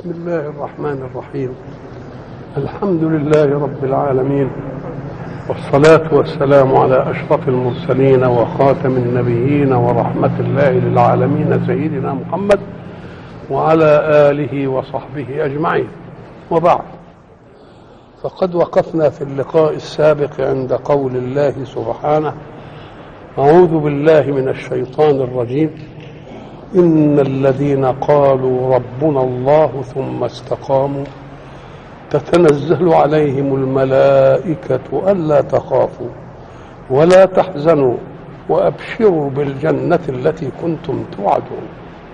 بسم الله الرحمن الرحيم الحمد لله رب العالمين والصلاة والسلام على أشرف المرسلين وخاتم النبيين ورحمة الله للعالمين سيدنا محمد وعلى آله وصحبه أجمعين وبعد فقد وقفنا في اللقاء السابق عند قول الله سبحانه أعوذ بالله من الشيطان الرجيم إن الذين قالوا ربنا الله ثم استقاموا تتنزل عليهم الملائكة ألا تخافوا ولا تحزنوا وأبشروا بالجنة التي كنتم توعدون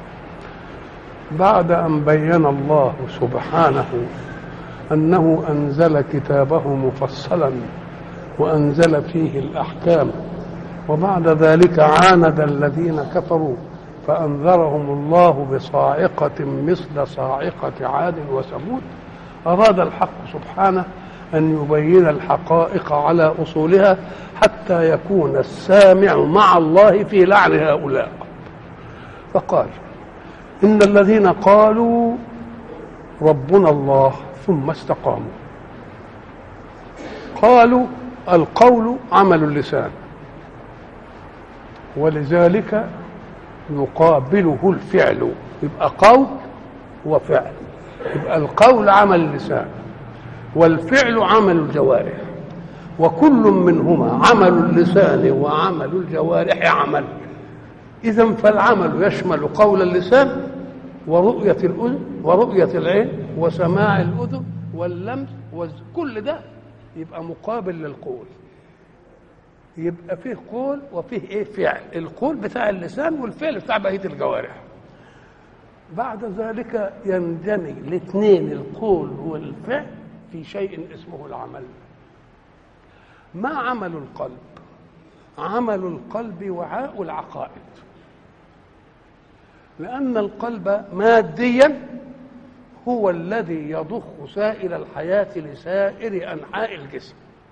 بعد أن بين الله سبحانه أنه أنزل كتابه مفصلا وأنزل فيه الأحكام وبعد ذلك عاند الذين كفروا فأنذرهم الله بصاعقة مثل صاعقة عاد وثمود أراد الحق سبحانه أن يبين الحقائق على أصولها حتى يكون السامع مع الله في لعن هؤلاء فقال إن الذين قالوا ربنا الله ثم استقاموا قالوا القول عمل اللسان ولذلك يقابله الفعل يبقى قول وفعل يبقى القول عمل اللسان والفعل عمل الجوارح وكل منهما عمل اللسان وعمل الجوارح عمل اذا فالعمل يشمل قول اللسان ورؤية الأذن ورؤية العين وسماع الأذن واللمس وكل ده يبقى مقابل للقول يبقى فيه قول وفيه ايه فعل القول بتاع اللسان والفعل بتاع بقيه الجوارح بعد ذلك يندمج الاثنين القول والفعل في شيء اسمه العمل ما عمل القلب عمل القلب وعاء العقائد لأن القلب ماديا هو الذي يضخ سائل الحياة لسائر أنحاء الجسم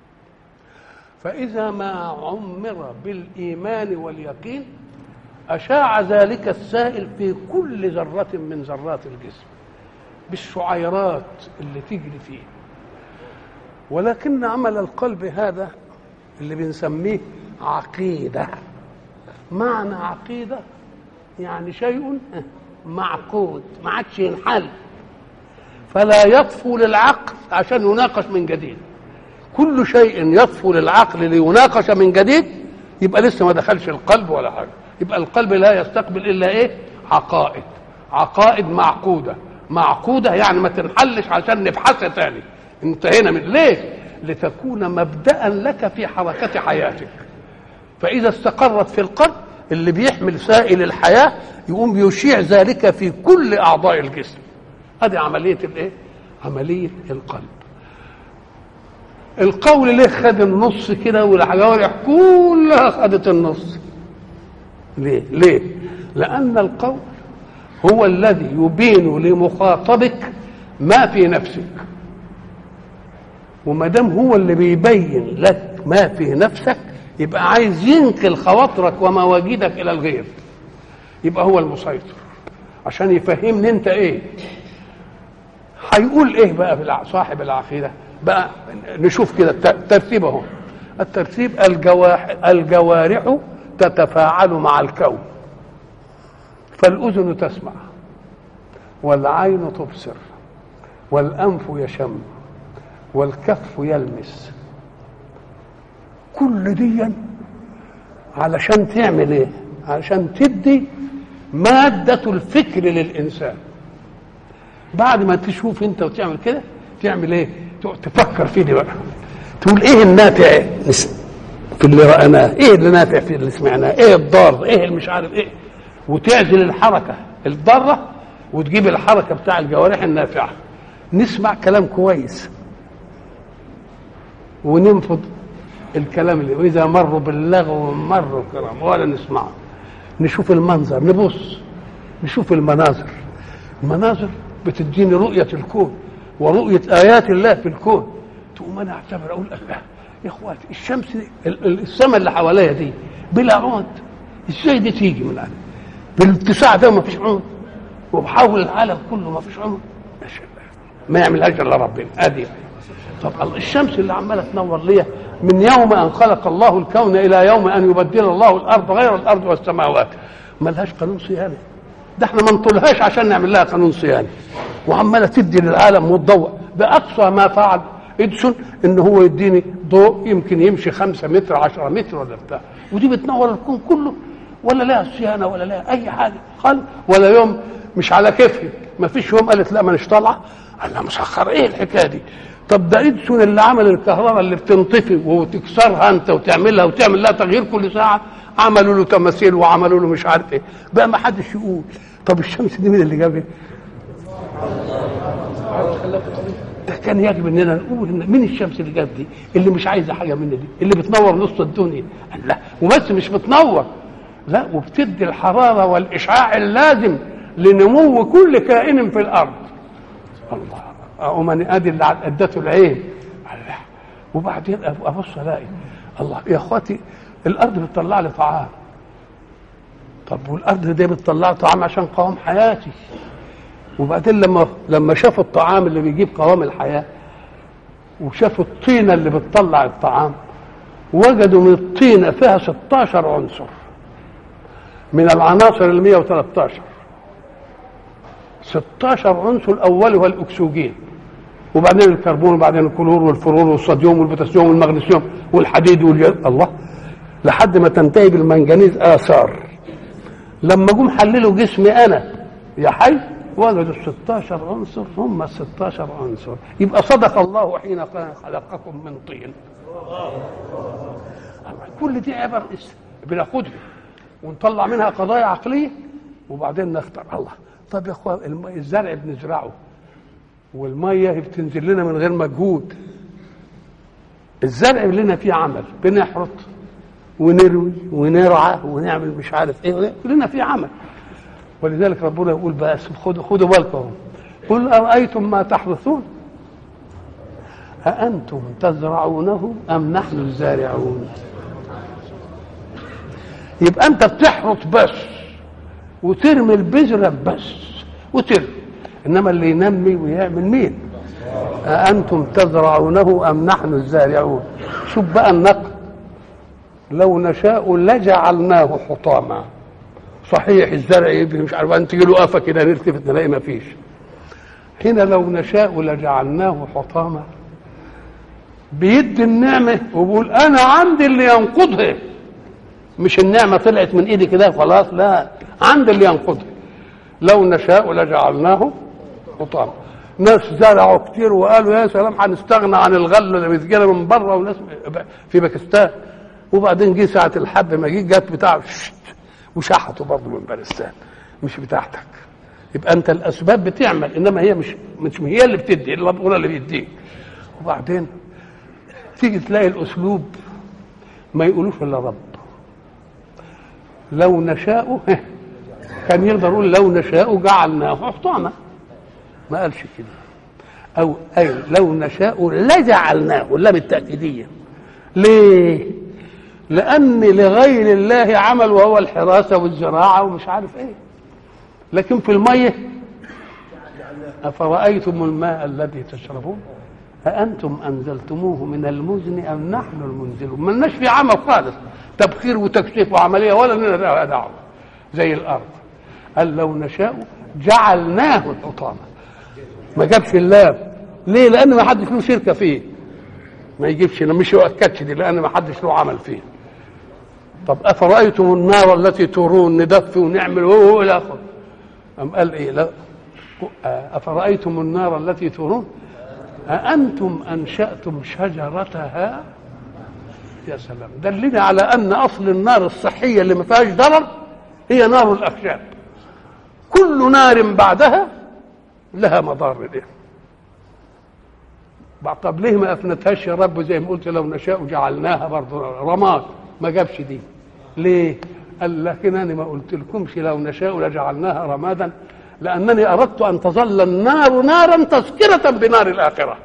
فإذا ما عمر بالإيمان واليقين أشاع ذلك السائل في كل ذرة من ذرات الجسم بالشعيرات اللي تجري فيه ولكن عمل القلب هذا اللي بنسميه عقيدة معنى عقيدة يعني شيء معقود ما عادش ينحل فلا يطفو للعقل عشان يناقش من جديد كل شيء يطفو للعقل ليناقش من جديد يبقى لسه ما دخلش القلب ولا حاجه يبقى القلب لا يستقبل الا ايه عقائد عقائد معقوده معقوده يعني ما تنحلش عشان نبحثها تاني انتهينا من ليه لتكون مبدا لك في حركه حياتك فاذا استقرت في القلب اللي بيحمل سائل الحياه يقوم يشيع ذلك في كل اعضاء الجسم هذه عمليه الايه عمليه القلب القول ليه خد النص كده والجوارح كلها خدت النص ليه ليه لان القول هو الذي يبين لمخاطبك ما في نفسك وما دام هو اللي بيبين لك ما في نفسك يبقى عايز ينقل خواطرك ومواجدك الى الغير يبقى هو المسيطر عشان يفهمني انت ايه هيقول ايه بقى صاحب العقيده بقى نشوف كده الترتيب اهو الترتيب الجوارح الجوارح تتفاعل مع الكون فالأذن تسمع والعين تبصر والأنف يشم والكف يلمس كل دي علشان تعمل ايه علشان تدي مادة الفكر للإنسان بعد ما تشوف انت وتعمل كده تعمل ايه تفكر فيه دي بقى تقول ايه النافع في اللي رأناه ايه اللي نافع في اللي سمعناه ايه الضار ايه اللي مش عارف ايه وتعزل الحركة الضارة وتجيب الحركة بتاع الجوارح النافعة نسمع كلام كويس وننفض الكلام اللي واذا مروا باللغو مروا الكرام ولا نسمعه نشوف المنظر نبص نشوف المناظر المناظر بتديني رؤية الكون ورؤية آيات الله في الكون تقوم أنا أعتبر أقول الله يا إخواتي الشمس السماء اللي حواليا دي بلا عمد إزاي دي تيجي من العالم بالاتساع ده ما فيش عمد وبحول العالم كله ما فيش عمد ما يعملهاش الا ربنا ادي طب الله الشمس اللي عماله تنور ليه من يوم ان خلق الله الكون الى يوم ان يبدل الله الارض غير الارض والسماوات ما لهاش قانون صيانه ده احنا ما نطولهاش عشان نعمل لها قانون صيانه وعماله تدي للعالم والضوء باقصى ما فعل اديسون ان هو يديني ضوء يمكن يمشي خمسة متر عشرة متر ولا بتاع ودي بتنور الكون كله ولا لها صيانه ولا لها اي حاجه خالص ولا يوم مش على كيفي ما فيش يوم قالت لا مانيش طالعه قال لها مسخر ايه الحكايه دي طب ده اديسون اللي عمل الكهرباء اللي بتنطفي وتكسرها انت وتعملها وتعمل لها تغيير كل ساعه عملوا له تماثيل وعملوا له مش عارف ايه بقى ما حدش يقول طب الشمس دي مين اللي جابها؟ ده كان يجب اننا نقول إن مين الشمس اللي جاب دي؟ اللي مش عايزه حاجه منا دي، اللي بتنور نص الدنيا، قال لا وبس مش بتنور لا وبتدي الحراره والاشعاع اللازم لنمو كل كائن في الارض. الله ومن ادي اللي ادته العين الله وبعدين ابص الاقي الله يا اخواتي الارض بتطلع لي طعام طب والارض دي بتطلع طعام عشان قوام حياتي وبعدين لما لما شافوا الطعام اللي بيجيب قوام الحياه وشافوا الطينه اللي بتطلع الطعام وجدوا من الطينه فيها 16 عنصر من العناصر ال 113 16 عنصر الاول هو الاكسجين وبعدين الكربون وبعدين الكلور والفلور والصوديوم والبوتاسيوم والمغنيسيوم والحديد والجل الله لحد ما تنتهي بالمنجنيز اثار لما جم حللوا جسمي انا يا حي وجدوا ال 16 عنصر هم ال 16 عنصر يبقى صدق الله حين خلقكم من طين كل دي عبر بناخدها ونطلع منها قضايا عقليه وبعدين نختار الله طب يا اخوان الزرع بنزرعه والميه بتنزل لنا من غير مجهود الزرع لنا فيه عمل بنحرط ونروي ونرعى ونعمل مش عارف ايه لنا فيه عمل ولذلك ربنا يقول بس خدوا خدوا بالكم قل ارايتم ما تحرثون أأنتم تزرعونه أم نحن الزارعون يبقى أنت بتحرط بس وترمي البذرة بس وترمي إنما اللي ينمي ويعمل مين أأنتم تزرعونه أم نحن الزارعون شوف بقى النقل لو نشاء لجعلناه حطاما صحيح الزرع يبني مش عارف انت تجي له قفا كده نلتفت نلاقي ما فيش هنا لو نشاء لجعلناه حطاما بيدي النعمه وبيقول انا عندي اللي ينقضها مش النعمه طلعت من ايدي كده خلاص لا عندي اللي ينقضها لو نشاء لجعلناه حطاما ناس زرعوا كتير وقالوا يا سلام هنستغنى عن الغله اللي بتجينا من بره وناس في باكستان وبعدين جه ساعه الحب ما جه جت بتاع وشحته برضه من باكستان مش بتاعتك يبقى انت الاسباب بتعمل انما هي مش مش هي اللي بتدي الا ربنا اللي بيديك وبعدين تيجي تلاقي الاسلوب ما يقولوش الا رب لو نشاء كان يقدر يقول لو نشاء جعلناه حطاما ما قالش كده او اي لو نشاء لجعلناه اللام التاكيديه ليه لان لغير الله عمل وهو الحراسه والزراعه ومش عارف ايه لكن في الميه افرايتم الماء الذي تشربون أأنتم أنزلتموه من المزن أم نحن المنزلون ما لناش في عمل خالص تبخير وتكشيف وعملية ولا لنا دعوة زي الأرض قال لو نشاء جعلناه حطاما ما جابش اللام ليه؟ لأن ما حدش له شركة فيه ما يجيبش مش يؤكدش دي لأن ما حدش له عمل فيه طب أفرأيتم النار التي تورون ندفي ونعمل هو إلى آخره أم قال إيه لا أفرأيتم النار التي تورون أأنتم أنشأتم شجرتها يا سلام دلنا على أن أصل النار الصحية اللي ما فيهاش ضرر هي نار الأخشاب كل نار بعدها لها مضار ليه طب ليه ما أفنتهاش يا رب زي ما قلت لو نشاء جعلناها برضه رماد ما جابش دي ليه قال لكن أنا ما قلت لكمش لو نشاء لجعلناها رمادا لأنني أردت أن تظل النار نارا تذكرة بنار الآخرة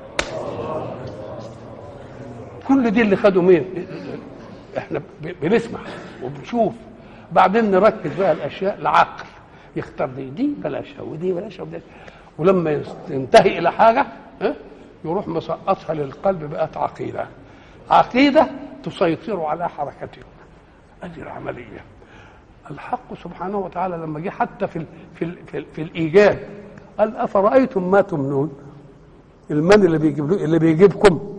كل دي اللي خدوا مين احنا بنسمع وبنشوف بعدين نركز بقى الاشياء العقل يختار دي دي بلاشها ودي بلاشها ودي ولما ينتهي الى حاجه ها، يروح مسقطها للقلب بقت عقيده عقيده تسيطر على حركته هذه العمليه الحق سبحانه وتعالى لما جه حتى في ال في ال في, ال في الايجاد قال افرايتم ما تمنون المن اللي بيجيب اللي بيجيبكم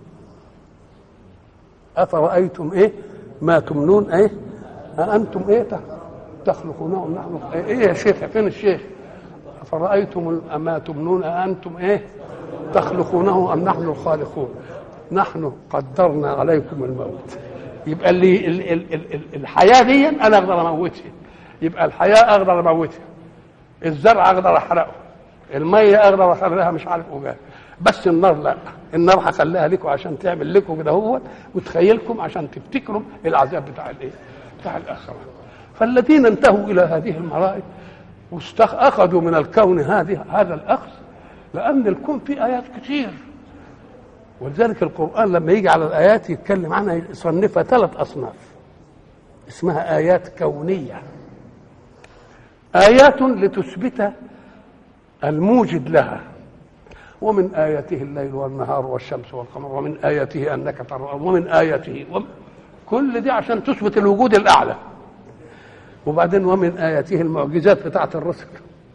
افرايتم ايه ما تمنون ايه أأنتم ايه تخلقونه نحن ايه يا شيخ فين الشيخ افرايتم ما تمنون أأنتم ايه تخلقونه ام نحن الخالقون نحن قدرنا عليكم الموت يبقى اللي ال ال ال ال الحياه دي انا اقدر اموتها يبقى الحياه اقدر اموتها الزرع اقدر احرقه الميه اقدر اخليها مش عارف ايه بس النار لا النار هخليها لكم عشان تعمل لكم كده هو وتخيلكم عشان تفتكروا العذاب بتاع الايه بتاع الاخره فالذين انتهوا الى هذه المرائد واخذوا من الكون هذه هذا الاخذ لان الكون فيه ايات كتير ولذلك القرآن لما يجي على الآيات يتكلم عنها يصنفها ثلاث أصناف اسمها آيات كونية آيات لتثبت الموجد لها ومن آياته الليل والنهار والشمس والقمر ومن آياته أنك ترى ومن آياته ومن كل دي عشان تثبت الوجود الأعلى وبعدين ومن آياته المعجزات بتاعت الرسل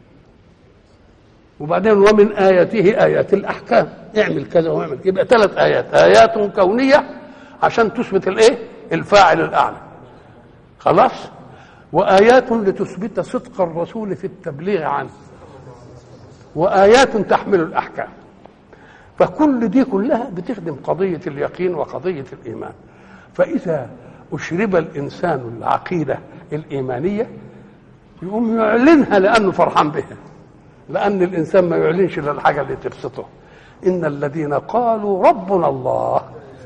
وبعدين ومن آياته آيات الأحكام اعمل كذا واعمل يبقى ثلاث آيات آيات كونية عشان تثبت الإيه الفاعل الأعلى خلاص وآيات لتثبت صدق الرسول في التبليغ عنه وآيات تحمل الأحكام فكل دي كلها بتخدم قضية اليقين وقضية الإيمان فإذا أشرب الإنسان العقيدة الإيمانية يقوم يعلنها لأنه فرحان بها لأن الإنسان ما يعلنش إلا الحاجة اللي تبسطه إن الذين قالوا ربنا الله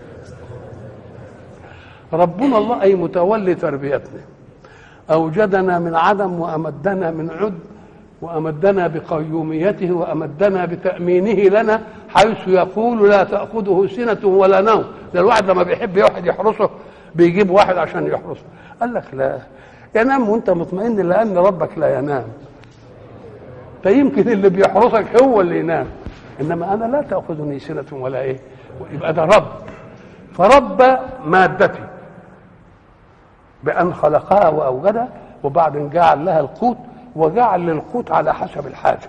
ربنا الله أي متولي تربيتنا أوجدنا من عدم وأمدنا من عد وأمدنا بقيوميته وأمدنا بتأمينه لنا حيث يقول لا تأخذه سنة ولا نوم ده الواحد لما بيحب واحد يحرسه بيجيب واحد عشان يحرسه قال لك لا ينام وانت مطمئن لأن ربك لا ينام فيمكن اللي بيحرسك هو اللي ينام انما انا لا تاخذني سنه ولا ايه يبقى ده رب فرب مادتي بان خلقها واوجدها وبعدين جعل لها القوت وجعل للقوت على حسب الحاجه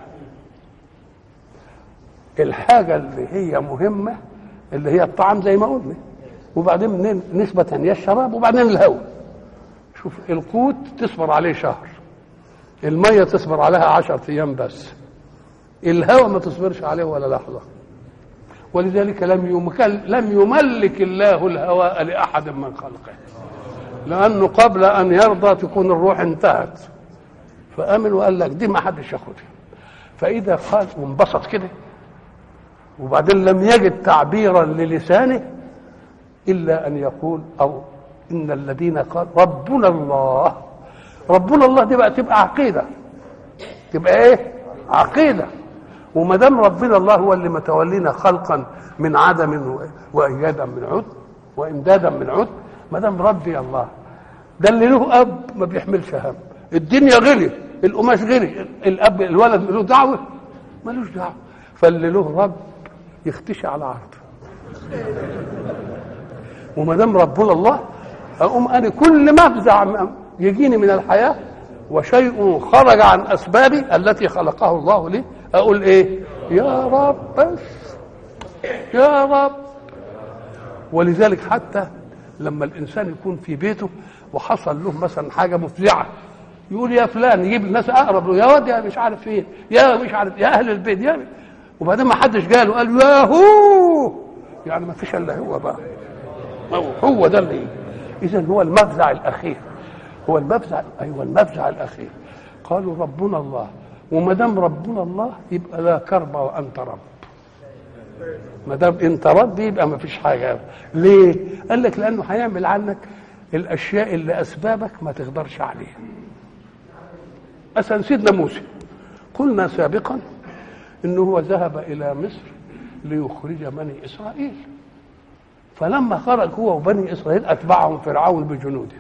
الحاجه اللي هي مهمه اللي هي الطعام زي ما قلنا وبعدين نسبة هي الشراب وبعدين الهواء شوف القوت تصبر عليه شهر المية تصبر عليها عشرة أيام بس الهواء ما تصبرش عليه ولا لحظة ولذلك لم يمكن لم يملك الله الهواء لأحد من خلقه لأنه قبل أن يرضى تكون الروح انتهت فأمن وقال لك دي ما حدش ياخدها فإذا قال وانبسط كده وبعدين لم يجد تعبيرا للسانه إلا أن يقول أو إن الذين قال ربنا الله ربنا الله دي بقى تبقى عقيده تبقى ايه عقيده وما دام ربنا الله هو اللي متولينا خلقا من عدم وايادا من عد وامدادا من عد ما دام ربي الله ده اللي له اب ما بيحملش هم الدنيا غلي القماش غلي الاب الولد له دعوه ملوش دعوه فاللي له رب يختشي على عرضه وما دام ربنا الله اقوم انا كل ما افزع يجيني من الحياة وشيء خرج عن أسبابي التي خلقه الله لي أقول إيه يا رب بس يا رب ولذلك حتى لما الإنسان يكون في بيته وحصل له مثلا حاجة مفزعة يقول يا فلان يجيب الناس أقرب له يا واد يا مش عارف فين يا مش عارف يا أهل البيت يا وبعدين ما حدش قال قال يا هو يعني ما فيش إلا هو بقى هو ده اللي إذا هو المفزع الأخير هو المفزع ايوه المفزع الاخير قالوا ربنا الله وما دام ربنا الله يبقى لا كرب وانت رب ما دام انت رب يبقى ما فيش حاجه ليه؟ قال لك لانه هيعمل عنك الاشياء اللي اسبابك ما تقدرش عليها مثلا سيدنا موسى قلنا سابقا انه هو ذهب الى مصر ليخرج بني اسرائيل فلما خرج هو وبني اسرائيل اتبعهم فرعون بجنوده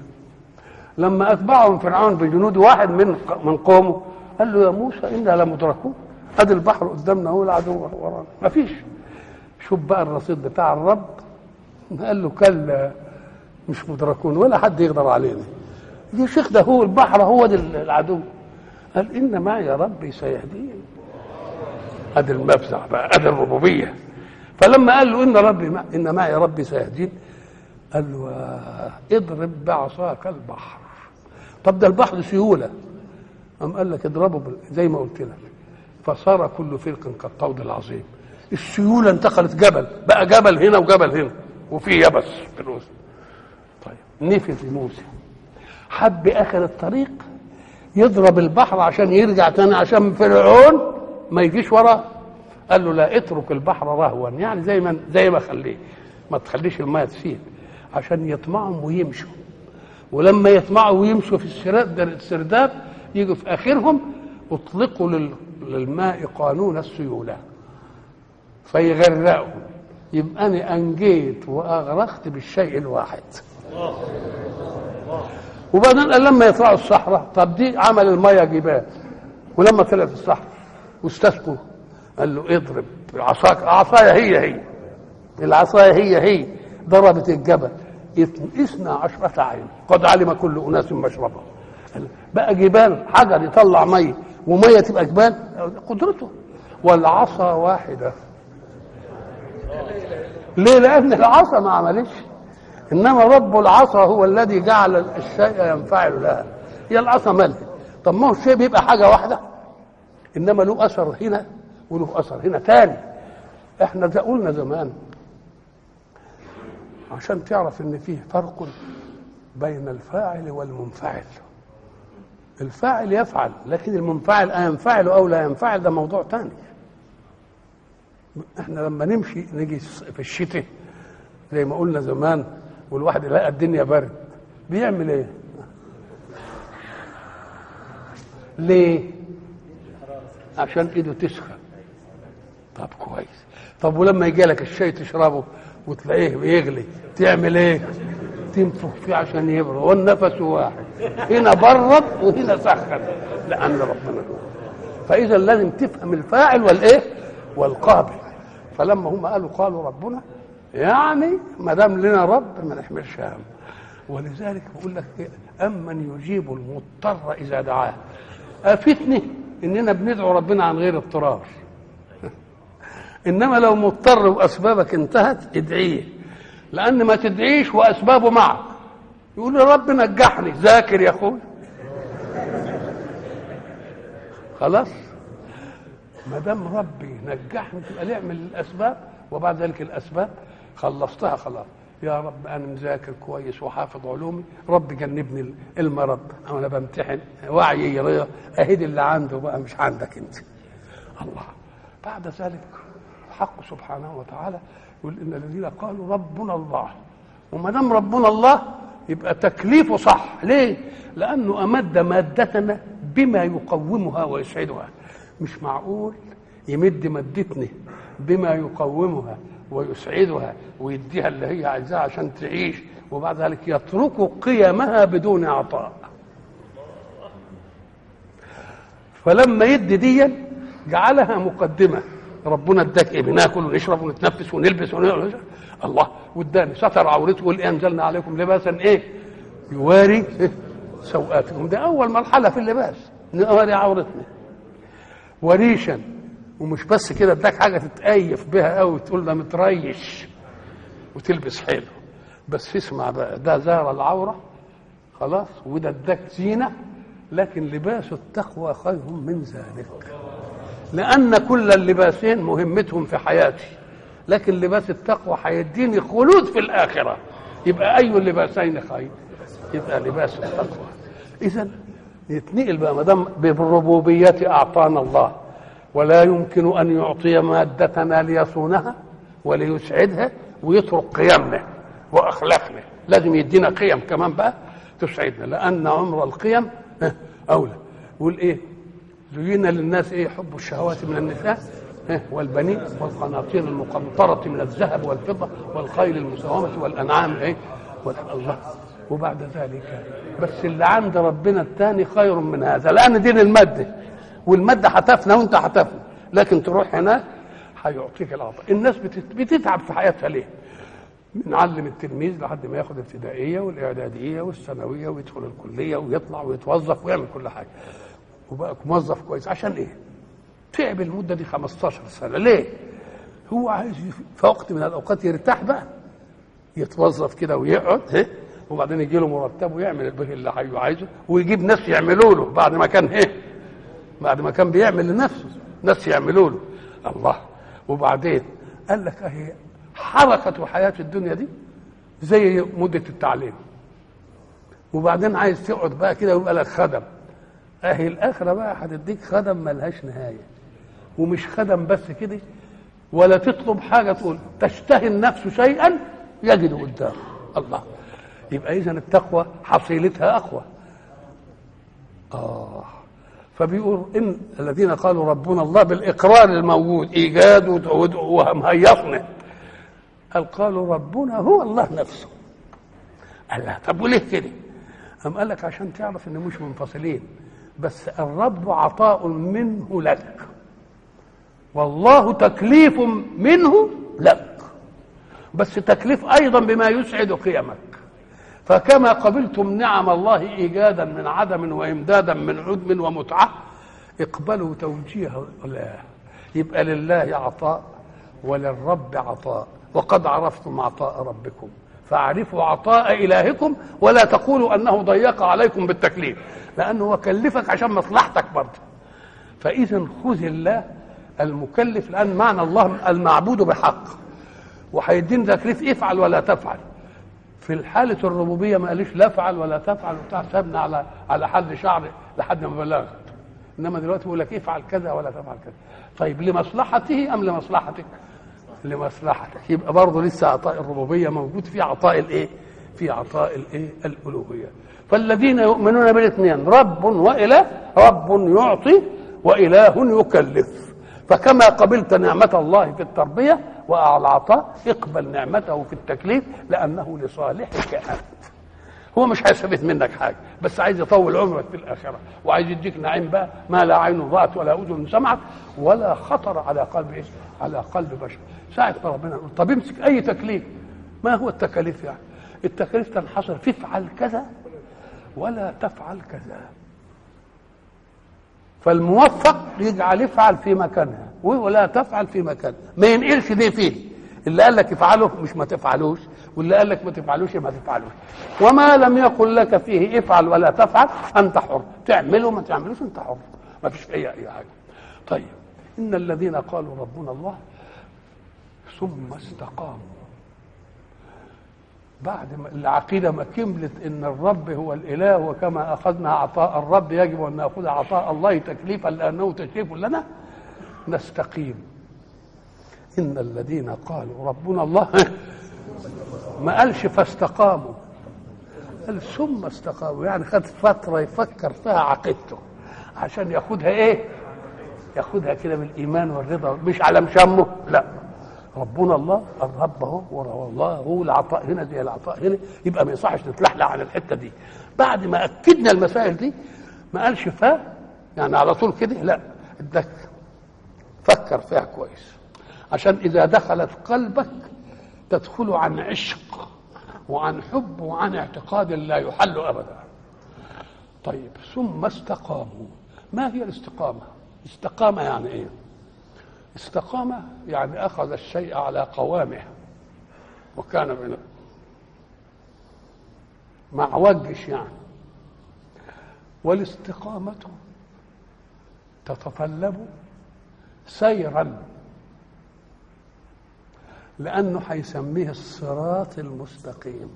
لما اتبعهم فرعون بجنود واحد من من قومه قال له يا موسى انا لمدركون ادي البحر قدامنا هو العدو ورانا مفيش شوف بقى الرصيد بتاع الرب قال له كلا مش مدركون ولا حد يقدر علينا يا شيخ ده هو البحر هو ده العدو قال ان معي ربي سيهدين ادي المفزع بقى ادي الربوبيه فلما قال له ان ربي مع ان معي ربي سيهدين قال له آه، اضرب بعصاك البحر طب ده البحر سيوله قام قال لك اضربه بال- زي ما قلت لك فصار كل فرق كالطود العظيم السيوله انتقلت جبل بقى جبل هنا وجبل هنا وفي يبس في الوسط طيب نفذ موسى حب اخر الطريق يضرب البحر عشان يرجع تاني عشان فرعون ما يجيش وراه قال له لا اترك البحر رهوا يعني زي ما زي ما خليه ما تخليش الميه تسيل عشان يطمعهم ويمشوا ولما يطمعوا ويمشوا في السراد- السرداب يجوا في اخرهم اطلقوا لل- للماء قانون السيوله فيغرقوا يبقى انا انجيت واغرقت بالشيء الواحد وبعدين قال لما يطلعوا الصحراء طب دي عمل الميه جبال ولما طلعت الصحراء واستسقوا قال له اضرب عصاك عصايا هي هي العصايا هي هي ضربت الجبل اث- اثنا عشرة عين قد علم كل أناس مشربهم قال بقى جبال حجر يطلع مية ومية تبقى جبال قدرته والعصا واحدة ليه لأن العصا ما عملش إنما رب العصا هو الذي جعل الشيء ينفعل لها هي العصا مالها طب ما هو الشيء بيبقى حاجة واحدة إنما له أثر هنا وله أثر هنا تاني احنا ده قلنا زمان عشان تعرف ان فيه فرق بين الفاعل والمنفعل الفاعل يفعل لكن المنفعل أينفعل أو لا ينفعل ده موضوع تاني احنا لما نمشي نيجي في الشتاء زي ما قلنا زمان والواحد يلاقي الدنيا برد بيعمل ايه ليه عشان ايده تسخن طب كويس طب ولما يجي لك الشاي تشربه وتلاقيه بيغلي تعمل ايه تنفخ فيه عشان يبرد والنفس واحد هنا برد وهنا سخن لان ربنا هو فاذا لازم تفهم الفاعل والايه والقابل فلما هم قالوا قالوا ربنا يعني ما دام لنا رب ما نحملش هم ولذلك بقول لك إيه؟ امن يجيب المضطر اذا دعاه افتني اننا بندعو ربنا عن غير اضطرار انما لو مضطر واسبابك انتهت ادعيه لان ما تدعيش واسبابه معك يقول يا رب نجحني ذاكر يا اخوي خلاص ما دام ربي نجحني تبقى نعمل الاسباب وبعد ذلك الاسباب خلصتها خلاص يا رب انا مذاكر كويس وحافظ علومي رب جنبني المرض انا بمتحن وعي يرى اهد اللي عنده بقى مش عندك انت الله بعد ذلك الحق سبحانه وتعالى يقول ان الذين قالوا ربنا الله وما دام ربنا الله يبقى تكليفه صح ليه لانه امد مادتنا بما يقومها ويسعدها مش معقول يمد مادتنا بما يقومها ويسعدها ويديها اللي هي عايزاها عشان تعيش وبعد ذلك يترك قيمها بدون عطاء فلما يدي ديا جعلها مقدمه ربنا اداك ايه بناكل ونشرب ونتنفس ونلبس ونعمل الله واداني ستر عورته وقال انزلنا عليكم لباسا ايه يواري إيه؟ سوءاتكم ده اول مرحله في اللباس نواري عورتنا وريشا ومش بس كده اداك حاجه تتأيف بها قوي تقول ده متريش وتلبس حلو بس اسمع بقى ده زار العوره خلاص وده اداك زينه لكن لباس التقوى خير من ذلك لأن كل اللباسين مهمتهم في حياتي لكن لباس التقوى هيديني خلود في الآخرة يبقى أي اللباسين خير يبقى لباس التقوى إذا يتنقل بقى ما دام بالربوبية أعطانا الله ولا يمكن أن يعطي مادتنا ليصونها وليسعدها ويترك قيمنا وأخلاقنا لازم يدينا قيم كمان بقى تسعدنا لأن عمر القيم أولى يقول إيه زين للناس ايه حب الشهوات من النساء إيه؟ والبنين والقناطير المقنطرة من الذهب والفضة والخيل المسومة والأنعام إيه؟ الله وبعد ذلك بس اللي عند ربنا الثاني خير من هذا لأن دين المادة والمادة هتفنى وأنت هتفنى لكن تروح هناك هيعطيك العطاء الناس بتت- بتتعب في حياتها ليه بنعلم التلميذ لحد ما ياخد الابتدائيه والاعداديه والثانويه ويدخل الكليه ويطلع ويتوظف ويعمل كل حاجه وبقى موظف كويس عشان ايه؟ تعب المده دي 15 سنه ليه؟ هو عايز في وقت من الاوقات يرتاح بقى يتوظف كده ويقعد ها وبعدين يجي له مرتب ويعمل البه اللي هو عايزه ويجيب ناس يعملوا له بعد ما كان ايه؟ بعد ما كان بيعمل لنفسه ناس يعملوا له الله وبعدين قال لك اهي حركة حياة الدنيا دي زي مدة التعليم وبعدين عايز تقعد بقى كده ويبقى لك خدم اهي الاخره بقى هتديك خدم ملهاش نهايه ومش خدم بس كده ولا تطلب حاجه تقول تشتهي النفس شيئا يجد قدامه الله يبقى اذا التقوى حصيلتها اقوى اه فبيقول ان الذين قالوا ربنا الله بالاقرار الموجود ايجاد ود- ومهيصنا قال قالوا ربنا هو الله نفسه قال لا طب وليه كده أم قال لك عشان تعرف ان مش منفصلين بس الرب عطاء منه لك والله تكليف منه لك بس تكليف ايضا بما يسعد قيمك فكما قبلتم نعم الله ايجادا من عدم وامدادا من عدم ومتعه اقبلوا توجيه الله يبقى لله عطاء وللرب عطاء وقد عرفتم عطاء ربكم فاعرفوا عطاء الهكم ولا تقولوا انه ضيق عليكم بالتكليف لانه هو كلفك عشان مصلحتك برضه فاذا خذ الله المكلف لان معنى الله المعبود بحق وهيدينا تكليف افعل ولا تفعل في الحالة الربوبية ما قاليش لا افعل ولا تفعل وبتاع سابنا على على حد شعر لحد ما بلغت انما دلوقتي بيقول لك افعل كذا ولا تفعل كذا طيب لمصلحته ام لمصلحتك؟ لمصلحتك يبقى برضه لسه عطاء الربوبية موجود في عطاء الايه؟ في عطاء الايه؟ الالوهية فالذين يؤمنون بالاثنين رب واله رب يعطي واله يكلف فكما قبلت نعمة الله في التربية والعطاء اقبل نعمته في التكليف لأنه لصالحك أنت هو مش هيستفيد منك حاجة بس عايز يطول عمرك في الآخرة وعايز يديك نعيم بقى ما لا عين رأت ولا أذن سمعت ولا خطر على قلب إيه؟ على قلب بشر ساعة ما ربنا يقول طب امسك أي تكليف ما هو التكاليف يعني التكاليف تنحصر في افعل كذا ولا تفعل كذا فالموفق يجعل افعل في مكانها ولا تفعل في مكانها ما ينقلش دي فيه اللي قال لك افعله مش ما تفعلوش واللي قال لك ما تفعلوش ما تفعلوش وما لم يقل لك فيه افعل ولا تفعل انت حر تعمله ما تعملوش انت حر ما فيش اي اي حاجه طيب ان الذين قالوا ربنا الله ثم استقاموا بعد ما العقيده ما كملت ان الرب هو الاله وكما اخذنا عطاء الرب يجب ان ناخذ عطاء الله تكليفا لانه تكليف لنا نستقيم ان الذين قالوا ربنا الله ما قالش فاستقاموا قال ثم استقاموا يعني خد فتره يفكر فيها عقيدته عشان ياخدها ايه ياخدها كده بالايمان والرضا مش على مشمه لا ربنا الله الرب اهو وهو الله هو العطاء هنا زي العطاء هنا يبقى ما يصحش نتلحلح على الحته دي بعد ما اكدنا المسائل دي ما قالش فا يعني على طول كده لا ادك فكر فيها كويس عشان اذا دخلت قلبك تدخل عن عشق وعن حب وعن اعتقاد لا يحل ابدا طيب ثم استقاموا ما هي الاستقامه استقامه يعني ايه استقامة يعني أخذ الشيء على قوامه وكان من مع وجش يعني والاستقامة تتطلب سيرا لأنه هيسميه الصراط المستقيم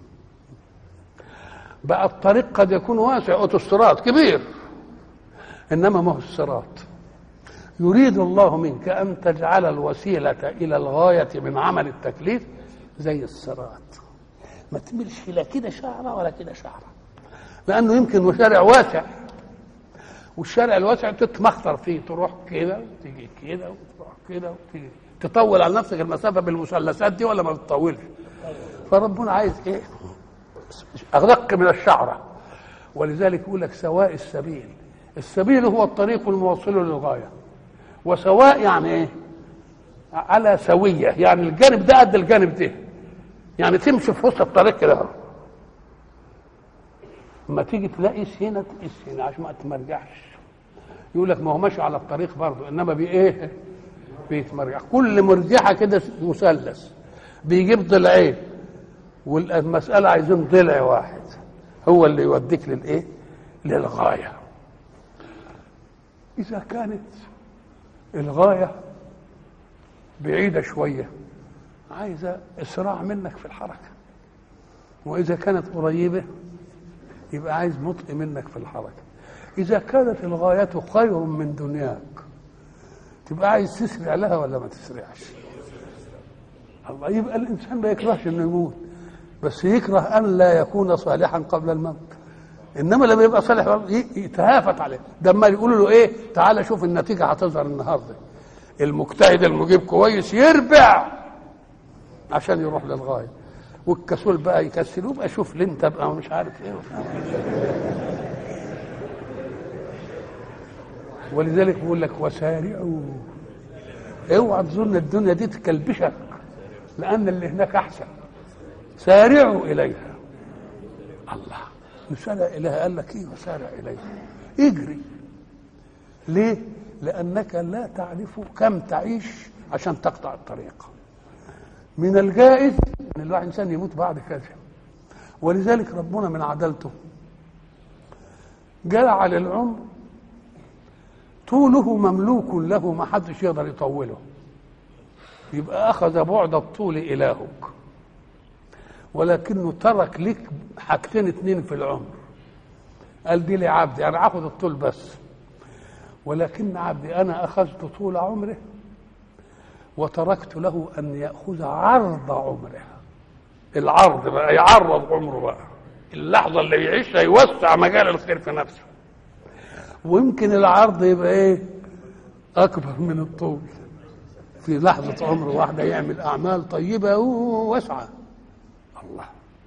بقى الطريق قد يكون واسع أوتوستراد كبير إنما ما هو الصراط يريد الله منك أن تجعل الوسيلة إلى الغاية من عمل التكليف زي الصراط ما تملش لا كده شعرة ولا كده شعرة لأنه يمكن شارع واسع والشارع الواسع تتمخطر فيه تروح كده وتيجي كده وتروح كده وتيجي تطول على نفسك المسافة بالمثلثات دي ولا ما بتطولش فربنا عايز ايه أدق من الشعرة ولذلك يقول لك سواء السبيل السبيل هو الطريق الموصل للغايه وسواء يعني ايه على سويه يعني الجانب ده قد الجانب ده يعني تمشي في وسط الطريق كده اما تيجي تلاقي هنا تقيس هنا عشان ما تمرجعش يقول لك ما هو ماشي على الطريق برضه انما بايه بيتمرجع كل مرجحه كده مثلث بيجيب ضلعين والمساله عايزين ضلع واحد هو اللي يوديك للايه للغايه اذا كانت الغايه بعيده شويه عايزه اسراع منك في الحركه واذا كانت قريبه يبقى عايز بطء منك في الحركه اذا كانت الغايه خير من دنياك تبقى عايز تسرع لها ولا ما تسرعش الله يبقى الانسان ما يكرهش انه يموت بس يكره ان لا يكون صالحا قبل الموت انما لما يبقى صالح يتهافت عليه ده اما يقولوا له ايه تعالى شوف النتيجه هتظهر النهارده المجتهد المجيب كويس يربع عشان يروح للغايه والكسول بقى يكسلوه بقى شوف لي انت بقى مش عارف ايه ولذلك بيقول لك وسارعوا اوعى تظن الدنيا دي تكلبشك لان اللي هناك احسن سارعوا اليها الله نسارع اليها قال لك ايه وسارع اليها اجري ليه لانك لا تعرف كم تعيش عشان تقطع الطريق من الجائز ان الواحد انسان يموت بعد كذا ولذلك ربنا من عدالته جعل العمر طوله مملوك له ما حدش يقدر يطوله يبقى اخذ بعد الطول الهك ولكنه ترك لك حاجتين اتنين في العمر قال دي لعبدي انا اخذ الطول بس ولكن عبدي انا اخذت طول عمره وتركت له ان ياخذ عرض عمره العرض بقى يعرض عمره بقى اللحظه اللي يعيشها يوسع مجال الخير في نفسه ويمكن العرض يبقى ايه اكبر من الطول في لحظه عمر واحده يعمل اعمال طيبه واسعه الله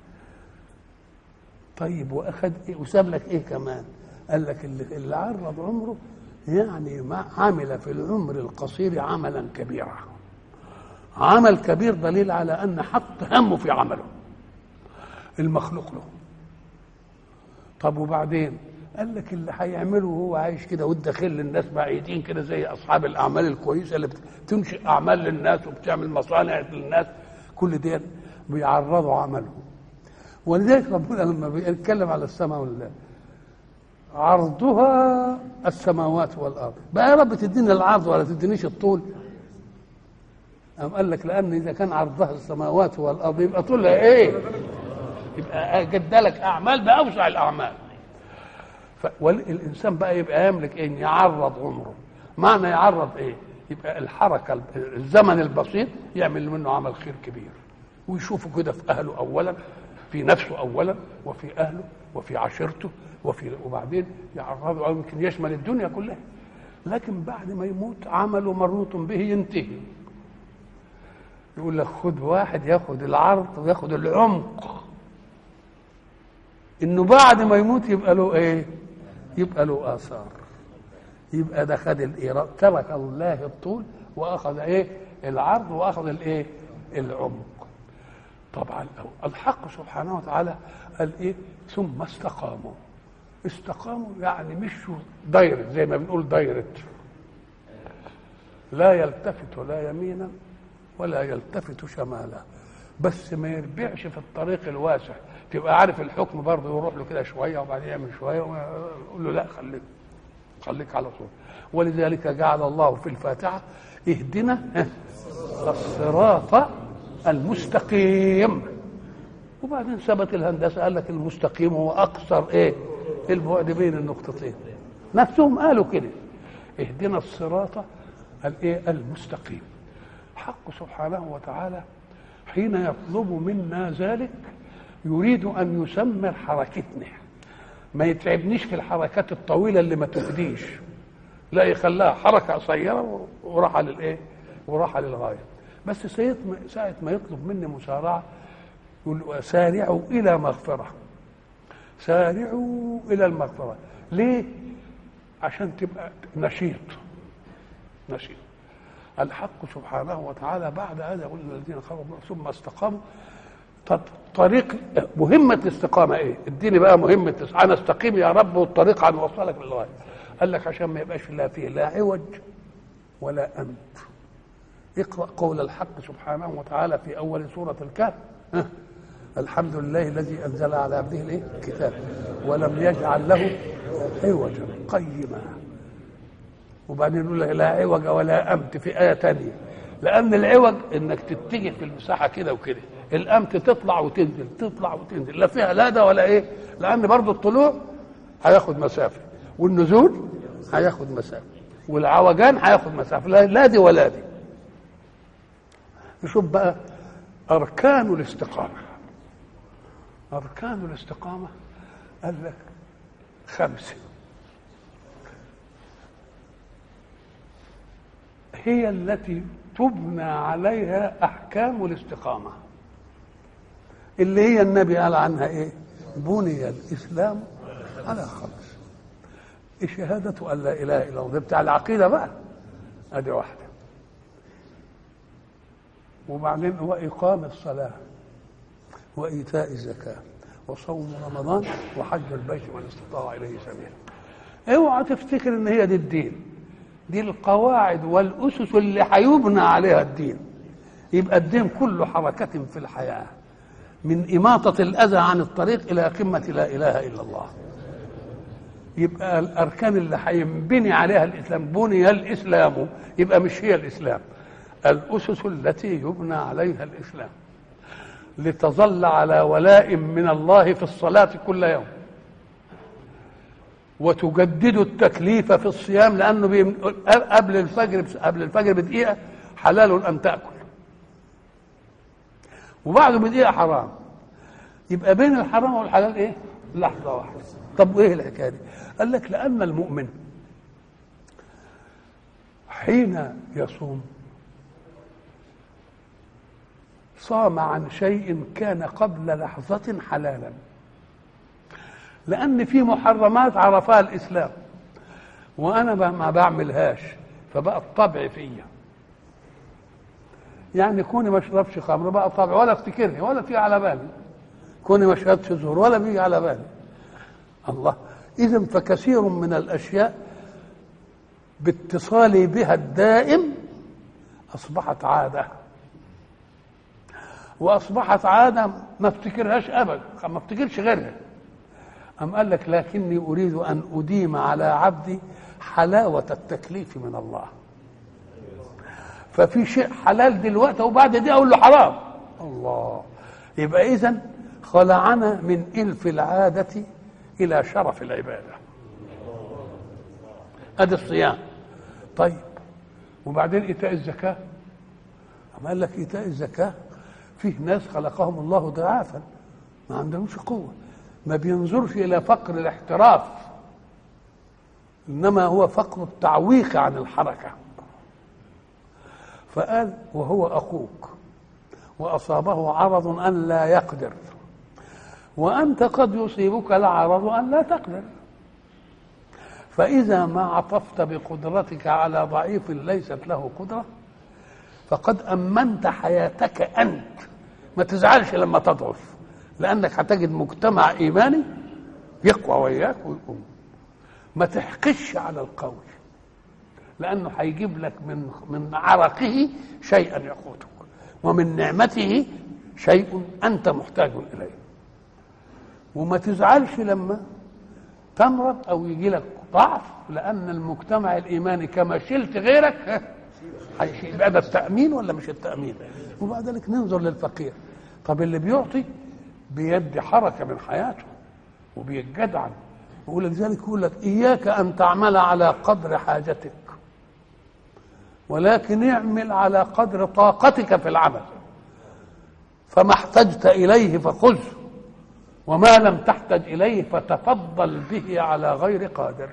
طيب واخد ايه وساب لك ايه كمان قال لك اللي, اللي عرض عمره يعني ما عمل في العمر القصير عملا كبيرا عمل كبير دليل على ان حط همه في عمله المخلوق له طب وبعدين قال لك اللي هيعمله وهو عايش كده والداخل للناس بعيدين كده زي اصحاب الاعمال الكويسه اللي بتنشئ اعمال للناس وبتعمل مصانع للناس كل دي بيعرضوا عمله ولذلك ربنا لما بيتكلم على السماء والله عرضها السماوات والارض بقى يا رب تديني العرض ولا تدينيش الطول قام قال لك لان اذا كان عرضها السماوات والارض يبقى طولها ايه يبقى جدلك اعمال باوسع الاعمال والانسان بقى يبقى يملك ايه يعرض عمره معنى يعرض ايه يبقى الحركه الزمن البسيط يعمل منه عمل خير كبير ويشوفه كده في اهله اولا في نفسه اولا وفي اهله وفي عشيرته وفي وبعدين يعرضه او يمكن يشمل الدنيا كلها لكن بعد ما يموت عمله مربوط به ينتهي يقول لك خد واحد ياخد العرض وياخد العمق انه بعد ما يموت يبقى له ايه يبقى له اثار يبقى ده خد الايراد ترك الله الطول واخذ ايه العرض واخذ الايه العمق طبعا الحق سبحانه وتعالى قال ايه ثم استقاموا استقاموا يعني مشوا دايرة زي ما بنقول دايرة لا يلتفت لا يمينا ولا يلتفت شمالا بس ما يربعش في الطريق الواسع تبقى عارف الحكم برضه يروح له كده شويه وبعدين يعمل شويه ويقول له لا خليك خليك على طول ولذلك جعل الله في الفاتحه اهدنا الصراط المستقيم وبعدين ثبت الهندسه قال لك المستقيم هو اقصر ايه البعد بين النقطتين نفسهم قالوا كده اهدنا الصراط الايه المستقيم حق سبحانه وتعالى حين يطلب منا ذلك يريد ان يسمر حركتنا ما يتعبنيش في الحركات الطويله اللي ما تفديش لا يخليها حركه قصيره وراح للايه وراح للغايه بس ساعة ما يطلب مني مسارعة يقول سارعوا إلى مغفرة سارعوا إلى المغفرة ليه؟ عشان تبقى نشيط ماشي الحق سبحانه وتعالى بعد هذا يقول الذين خرجوا ثم استقاموا طب طريق مهمة الاستقامة ايه؟ اديني بقى مهمة انا استقيم يا رب والطريق عن وصلك للغاية. قال لك عشان ما يبقاش لا فيه لا عوج ولا أمت. اقرأ قول الحق سبحانه وتعالى في أول سورة الكهف ها؟ الحمد لله الذي أنزل على عبده الايه؟ الكتاب ولم يجعل له عوجا قيما. وبعدين يقول لك لا عوج ولا أمت في آية ثانية. لأن العوج إنك تتجه في المساحة كده وكده. الامت تطلع وتنزل تطلع وتنزل لا فيها لا ده ولا ايه لان برضه الطلوع هياخد مسافه والنزول هياخد مسافه والعوجان هياخد مسافه لا, لا دي ولا دي نشوف بقى اركان الاستقامه اركان الاستقامه قال لك خمسه هي التي تبنى عليها احكام الاستقامه اللي هي النبي قال عنها ايه بني الاسلام على خمس شهادة أن لا إله إلا الله بتاع العقيدة بقى أدي واحدة وبعدين وإقام الصلاة وإيتاء الزكاة وصوم رمضان وحج البيت من استطاع إليه سبيلا اوعى تفتكر ان هي دي الدين دي القواعد والأسس اللي هيبنى عليها الدين يبقى الدين كله حركة في الحياة من إماطة الأذى عن الطريق إلى قمة لا إله إلا الله يبقى الأركان اللي هينبني عليها الإسلام بني الإسلام يبقى مش هي الإسلام الأسس التي يبنى عليها الإسلام لتظل على ولاء من الله في الصلاة كل يوم وتجدد التكليف في الصيام لأنه بيم... قبل الفجر قبل الفجر بدقيقة حلال أن تأكل وبعده بدقيقة حرام يبقى بين الحرام والحلال ايه؟ لحظة واحدة طب وايه الحكاية دي؟ قال لك لأن المؤمن حين يصوم صام عن شيء كان قبل لحظة حلالا لأن في محرمات عرفها الإسلام وأنا ما بعملهاش فبقى الطبع فيا يعني كوني ما اشربش خمر بقى طبع ولا افتكرني ولا تيجي على بالي كوني ما شربتش زهور ولا بيجي على بالي الله اذا فكثير من الاشياء باتصالي بها الدائم اصبحت عاده واصبحت عاده ما افتكرهاش ابدا ما افتكرش غيرها أم قال لك لكني أريد أن أديم على عبدي حلاوة التكليف من الله ففي شيء حلال دلوقتي وبعد دي اقول له حرام الله يبقى اذا خلعنا من الف العاده الى شرف العباده ادي الصيام طيب وبعدين ايتاء الزكاه أما قال لك ايتاء الزكاه فيه ناس خلقهم الله ضعافا ما عندهمش قوه ما بينظرش الى فقر الاحتراف انما هو فقر التعويق عن الحركه فقال وهو اخوك واصابه عرض ان لا يقدر وانت قد يصيبك العرض ان لا تقدر فاذا ما عطفت بقدرتك على ضعيف ليست له قدره فقد امنت حياتك انت ما تزعلش لما تضعف لانك هتجد مجتمع ايماني يقوى وياك ويقوم ما تحقش على القوي لانه هيجيب لك من من عرقه شيئا يقوتك ومن نعمته شيء انت محتاج اليه وما تزعلش لما تمرض او يجي لك ضعف لان المجتمع الايماني كما شلت غيرك يبقى ده التامين ولا مش التامين وبعد ذلك ننظر للفقير طب اللي بيعطي بيدي حركه من حياته وبيتجدعن ولذلك يقول لك اياك ان تعمل على قدر حاجتك ولكن اعمل على قدر طاقتك في العمل فما احتجت اليه فخذ وما لم تحتج اليه فتفضل به على غير قادر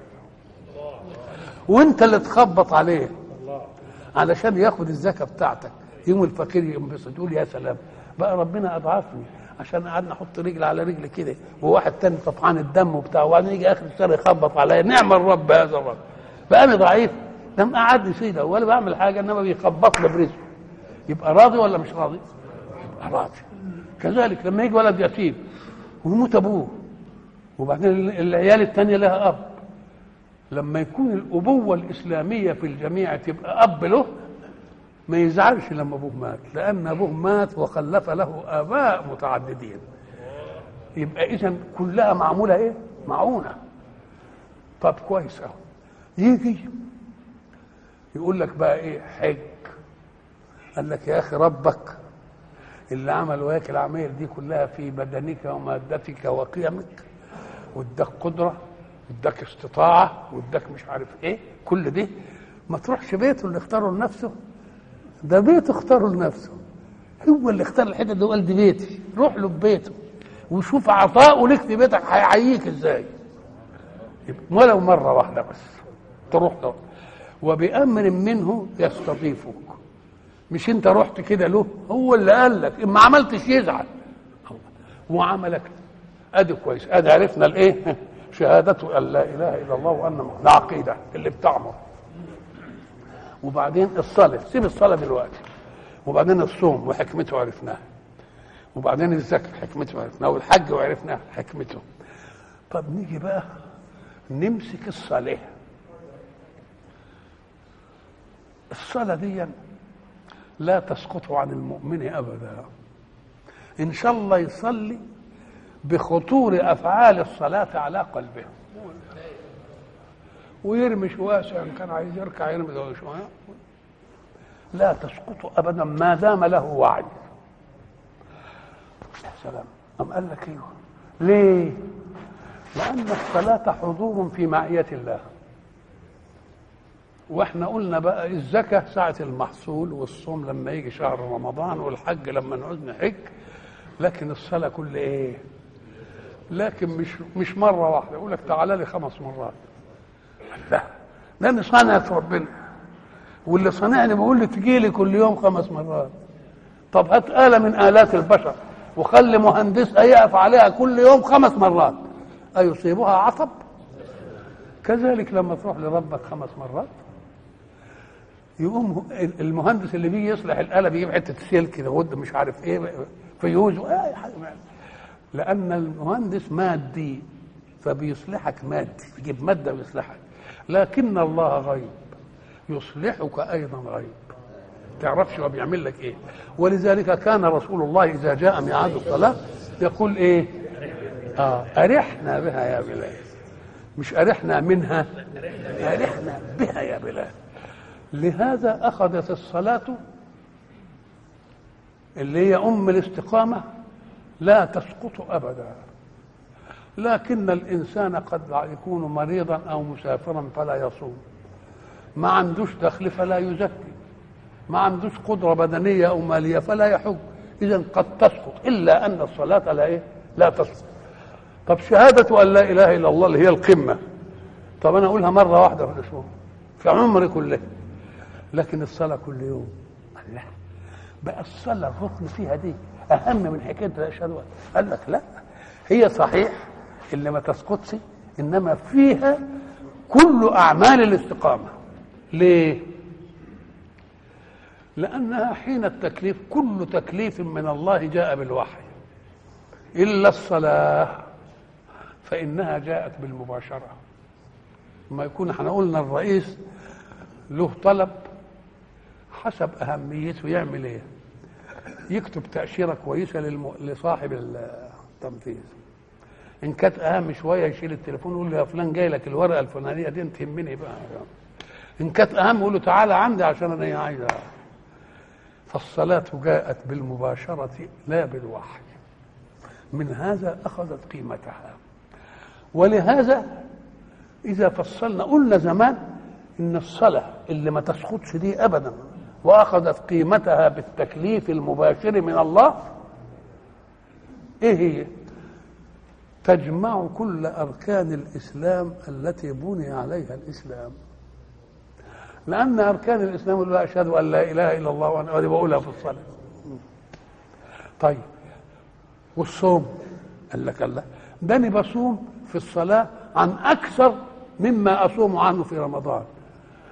وانت اللي تخبط عليه علشان ياخد الزكاه بتاعتك يوم الفقير ينبسط يقول يا سلام بقى ربنا اضعفني عشان قعدنا احط رجل على رجل كده وواحد تاني طفحان الدم وبتاع وبعدين يجي اخر الشهر يخبط عليا نعم الرب هذا الرب بقى انا ضعيف لم قعدني سيده ولا بعمل حاجه انما بيخبط لي برزقه يبقى راضي ولا مش راضي؟ يبقى راضي كذلك لما يجي ولد يتيم ويموت ابوه وبعدين العيال الثانيه لها اب لما يكون الابوه الاسلاميه في الجميع تبقى اب له ما يزعلش لما ابوه مات لان ابوه مات وخلف له اباء متعددين يبقى اذا كلها معموله ايه معونه طب كويس اهو يجي يقول لك بقى ايه حج قال لك يا اخي ربك اللي عمل وياك العمايل دي كلها في بدنك ومادتك وقيمك واداك قدره واداك استطاعه واداك مش عارف ايه كل دي ما تروحش بيته اللي اختاره لنفسه ده بيته اختاره لنفسه هو اللي اختار الحته دي وقال دي بيتي روح له ببيته وشوف عطاؤه لك في بيتك هيعييك ازاي ولو مره واحده بس تروح له وبامر منه يستضيفك مش انت رحت كده له هو اللي قال لك ما عملتش يزعل وعملك ادي كويس ادي عرفنا الايه شهادته ان لا اله الا الله وان محمد العقيده اللي بتعمر وبعدين الصلاه سيب الصلاه دلوقتي وبعدين الصوم وحكمته عرفناها وبعدين الزكاه حكمته عرفناها والحج وعرفنا حكمته طب نيجي بقى نمسك الصلاه الصلاه دي لا تسقط عن المؤمن ابدا ان شاء الله يصلي بخطور افعال الصلاه على قلبه ويرمي شويه ان كان عايز يركع يرمي شويه لا تسقط ابدا ما دام له وعي يا سلام أم قال لك ايوه ليه لان الصلاه حضور في معيه الله واحنا قلنا بقى الزكاه ساعه المحصول والصوم لما يجي شهر رمضان والحج لما نعوز نحج لكن الصلاه كل ايه لكن مش مش مره واحده يقول لك تعالى لي خمس مرات لا لان صنعت ربنا واللي صنعني بيقول لي تجي لي كل يوم خمس مرات طب هات آلة من آلات البشر وخلي مهندسها يقف عليها كل يوم خمس مرات أيصيبها عصب كذلك لما تروح لربك خمس مرات يقوم المهندس اللي بيجي يصلح الآلة بيجيب حتة سلك كده ود مش عارف ايه فيوز اي حاجة لأن المهندس مادي فبيصلحك مادي يجيب مادة ويصلحك لكن الله غيب يصلحك ايضا غيب تعرفش هو بيعمل لك ايه ولذلك كان رسول الله اذا جاء ميعاد الصلاه يقول ايه اه ارحنا بها يا بلال مش ارحنا منها ارحنا بها يا بلال لهذا اخذت الصلاه اللي هي ام الاستقامه لا تسقط ابدا لكن الانسان قد يكون مريضا او مسافرا فلا يصوم ما عندوش دخل فلا يزكي ما عندوش قدرة بدنية أو مالية فلا يحج إذا قد تسقط إلا أن الصلاة لا إيه؟ لا تسقط طب شهادة أن لا إله إلا الله اللي هي القمة طب أنا أقولها مرة واحدة في الأسبوع في عمري كله لكن الصلاة كل يوم الله بقى الصلاة الركن فيها دي أهم من حكاية أشهد قال لك لا هي صحيح اللي ما تسقطش إنما فيها كل أعمال الاستقامة ليه لانها حين التكليف كل تكليف من الله جاء بالوحي الا الصلاه فانها جاءت بالمباشره ما يكون احنا قلنا الرئيس له طلب حسب اهميته يعمل ايه يكتب تاشيره كويسه للم... لصاحب التنفيذ ان كانت اهم شويه يشيل التليفون ويقول له يا فلان جاي لك الورقه الفلانيه دي تهمني بقى ان كانت اهم يقول له تعالى عندي عشان انا عايز فالصلاة جاءت بالمباشرة لا بالوحي من هذا أخذت قيمتها ولهذا إذا فصلنا قلنا زمان إن الصلاة اللي ما تسقطش دي أبدا وأخذت قيمتها بالتكليف المباشر من الله إيه هي؟ تجمع كل أركان الإسلام التي بني عليها الإسلام لأن أركان الإسلام يقول أشهد أن لا إله إلا الله وأنا بقولها في الصلاة طيب والصوم قال لك الله ده أنا بصوم في الصلاة عن أكثر مما أصوم عنه في رمضان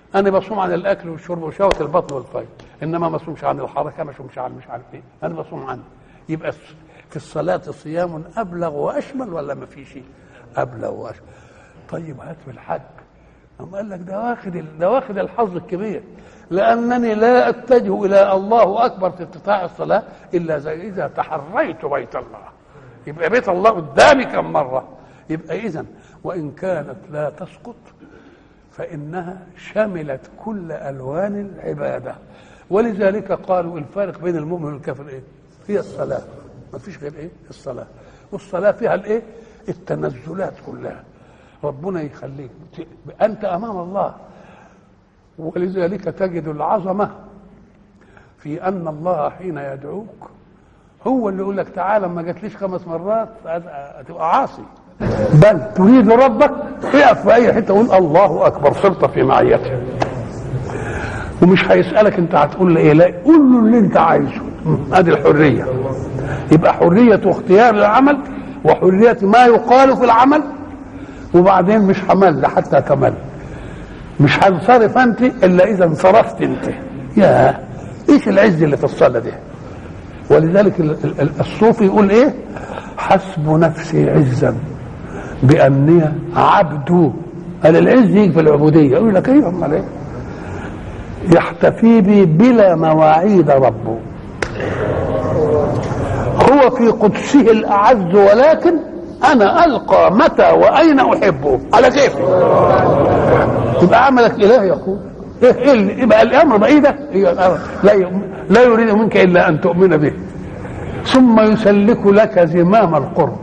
انا بصوم عن الاكل والشرب وشهوه البطن والفيض انما ما اصومش عن الحركه ما اصومش عن مش عارف ايه انا بصوم عنه يبقى في الصلاه صيام ابلغ واشمل ولا ما في شيء ابلغ واشمل طيب هات في الحج أم قال لك ده واخد ده واخد الحظ الكبير لانني لا اتجه الى الله اكبر في افتتاح الصلاه الا زي اذا تحريت بيت الله يبقى بيت الله قدامي كم مره يبقى اذا وان كانت لا تسقط فانها شملت كل الوان العباده ولذلك قالوا الفارق بين المؤمن والكافر ايه هي الصلاه ما فيش غير ايه الصلاه والصلاه فيها الايه التنزلات كلها ربنا يخليك انت امام الله ولذلك تجد العظمه في ان الله حين يدعوك هو اللي يقول لك تعالى ما جاتليش خمس مرات هتبقى عاصي بل تريد ربك اقف في اي حته وقول الله اكبر صرت في معيته ومش هيسالك انت هتقول له ايه لا قول له اللي انت عايزه ادي الحريه يبقى حريه اختيار العمل وحريه ما يقال في العمل وبعدين مش همل حتى تمل مش هنصرف انت الا اذا انصرفت انت يا ايش العز اللي في الصلاه دي ولذلك الصوفي يقول ايه حسب نفسي عزا باني عبد قال العز يجي في العبوديه يقول لك ايه امال ايه يحتفي بي بلا مواعيد ربه هو في قدسه الاعز ولكن انا القى متى واين احبه على كيفي يبقى عملك اله يقول ايه ايه يبقى الامر بعيده لا لا يريد منك الا ان تؤمن به ثم يسلك لك زمام القرب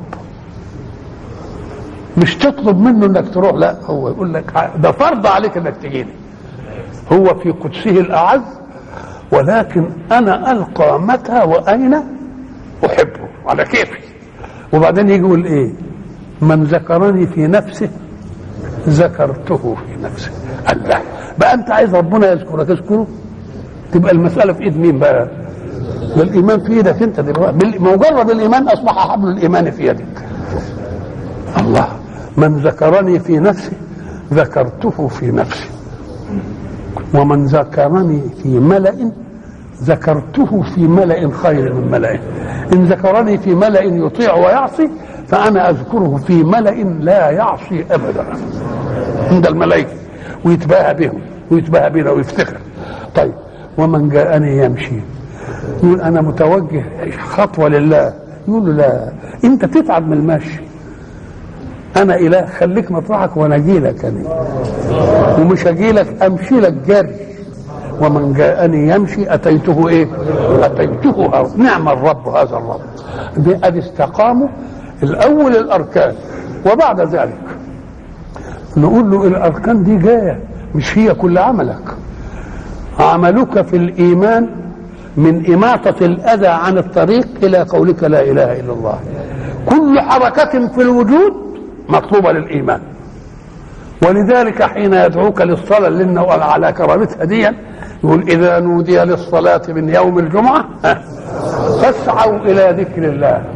مش تطلب منه انك تروح لا هو يقول لك ده فرض عليك انك تجيني هو في قدسه الاعز ولكن انا القى متى واين احبه على كيفي وبعدين يجي يقول ايه من ذكرني في نفسه ذكرته في نفسه الله بقى انت عايز ربنا يذكرك اذكره تبقى المساله في ايد مين بقى ده الايمان في ايدك انت دلوقتي مجرد الايمان اصبح حبل الايمان في يدك الله من ذكرني في نفسي ذكرته في نفسي ومن ذكرني في ملأ ذكرته في ملأ خير من ملأ إن ذكرني في ملأ يطيع ويعصي فأنا أذكره في ملأ لا يعصي أبدا عند الملائكة ويتباهى بهم ويتباهى بنا ويفتخر طيب ومن جاءني يمشي يقول أنا متوجه خطوة لله يقول له لا أنت تتعب من المشي أنا إله خليك مطرحك وأنا أجي لك أنا ومش أجي لك أمشي لك جري ومن جاءني يمشي اتيته ايه اتيته هرب. نعم الرب هذا الرب قد استقاموا الاول الاركان وبعد ذلك نقول له الاركان دي جايه مش هي كل عملك عملك في الايمان من إماطة الأذى عن الطريق إلى قولك لا إله إلا الله كل حركة في الوجود مطلوبة للإيمان ولذلك حين يدعوك للصلاة لأنه على كرامتها دي يقول إذا نودي للصلاة من يوم الجمعة فاسعوا إلى ذكر الله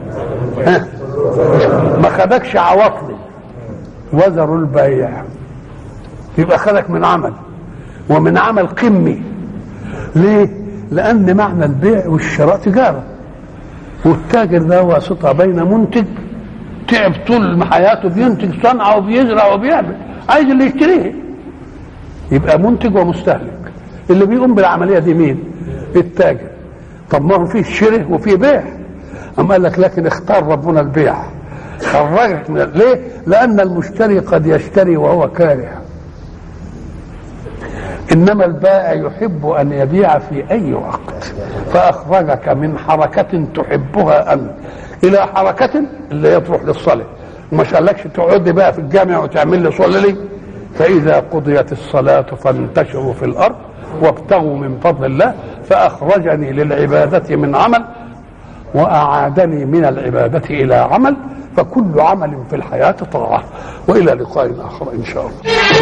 ما خدكش عواطلي وذروا البيع يبقى خدك من عمل ومن عمل قمي ليه؟ لأن معنى البيع والشراء تجارة والتاجر ده واسطة بين منتج تعب طول حياته بينتج صنعة وبيزرع وبيعمل عايز اللي يشتريه يبقى منتج ومستهلك اللي بيقوم بالعملية دي مين؟ التاجر طب ما هو فيه شراء وفيه بيع أما قال لك لكن اختار ربنا البيع خرجك من ليه؟ لأن المشتري قد يشتري وهو كاره انما البائع يحب ان يبيع في اي وقت فاخرجك من حركه تحبها انت الى حركه اللي هي تروح للصلاه ومش قالكش تقعد بقى في الجامع وتعمل لي صلي لي فاذا قضيت الصلاه فانتشروا في الارض وابتغوا من فضل الله فاخرجني للعباده من عمل واعادني من العباده الى عمل فكل عمل في الحياه طاعه والى لقاء اخر ان شاء الله